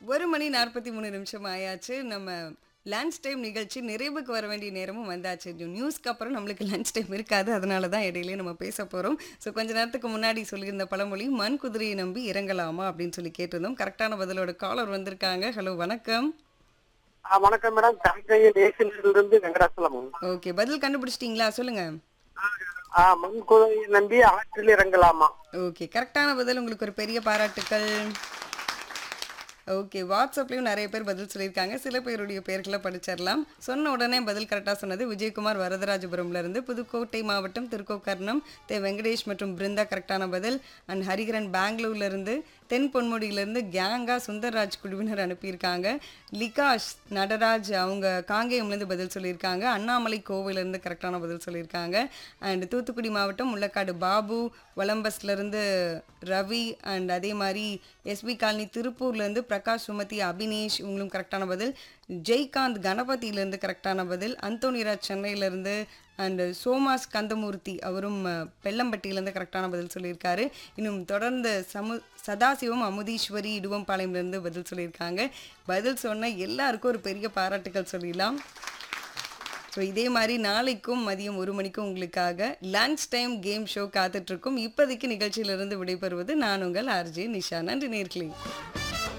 ஒரு மணி நாற்பத்தி மூணு நிமிஷம் ஆயாச்சு நம்ம லன்ச் டைம் நிகழ்ச்சி நிறைவுக்கு வர வேண்டிய நேரமும் வந்தாச்சு நியூஸ்க்கு அப்புறம் நம்மளுக்கு லன்ச் டைம் இருக்காது அதனால தான் இடையிலேயே நம்ம பேச போகிறோம் ஸோ கொஞ்ச நேரத்துக்கு முன்னாடி சொல்லியிருந்த பழமொழி மண் குதிரையை நம்பி இறங்கலாமா அப்படின்னு சொல்லி கேட்டிருந்தோம் கரெக்டான பதிலோட காலர் வந்திருக்காங்க ஹலோ வணக்கம் ஆ, வணக்கம் மேடம் தங்கையில் இருந்து வெங்கடாசலம் ஓகே பதில் கண்டுபிடிச்சிட்டிங்களா சொல்லுங்க ஆ மண்குதையை நம்பி ஆற்றில் இறங்கலாமா ஓகே கரெக்டான பதில் உங்களுக்கு ஒரு பெரிய பாராட்டுக்கள் ஓகே வாட்ஸ்அப்லேயும் நிறைய பேர் பதில் சொல்லியிருக்காங்க சில பேருடைய பெயர்களை படிச்சிடலாம் சொன்ன உடனே பதில் கரெக்டாக சொன்னது விஜயகுமார் வரதராஜபுரம்ல இருந்து புதுக்கோட்டை மாவட்டம் திருக்கோக்கர்ணம் தே வெங்கடேஷ் மற்றும் பிருந்தா கரெக்டான பதில் அண்ட் ஹரிகரன் பெங்களூர்ல இருந்து தென் பொன்முடியிலேருந்து கேங்கா சுந்தர்ராஜ் குழுவினர் அனுப்பியிருக்காங்க லிகாஷ் நடராஜ் அவங்க காங்கேயம்லேருந்து பதில் சொல்லியிருக்காங்க அண்ணாமலை கோவிலேருந்து கரெக்டான பதில் சொல்லியிருக்காங்க அண்ட் தூத்துக்குடி மாவட்டம் முள்ளக்காடு பாபு ஒலம்பஸ்லேருந்து ரவி அண்ட் அதே மாதிரி எஸ்பி காலனி திருப்பூர்லேருந்து பிரகாஷ் சுமதி அபினேஷ் இவங்களும் கரெக்டான பதில் ஜெய்காந்த் கணபதியிலேருந்து கரெக்டான பதில் அந்தோனிராஜ் சென்னையிலேருந்து அண்ட் சோமாஸ் கந்தமூர்த்தி அவரும் அஹ், பெல்லம்பட்டியிலேருந்து கரெக்டான பதில் சொல்லியிருக்காரு இன்னும் தொடர்ந்து சமு சதாசிவம் அமுதீஸ்வரி இடுவம்பாளையம்லேருந்து பதில் சொல்லியிருக்காங்க பதில் சொன்ன எல்லாருக்கும் ஒரு பெரிய பாராட்டுகள் சொல்லிடலாம் ஸோ இதே மாதிரி நாளைக்கும் மதியம் ஒரு மணிக்கும் உங்களுக்காக லன்ச் டைம் கேம் ஷோ காத்துட்ருக்கும் இப்போதைக்கு நிகழ்ச்சியிலிருந்து விடைபெறுவது நான் உங்கள் ஆர்ஜே நிஷா நன்றி நேர்களே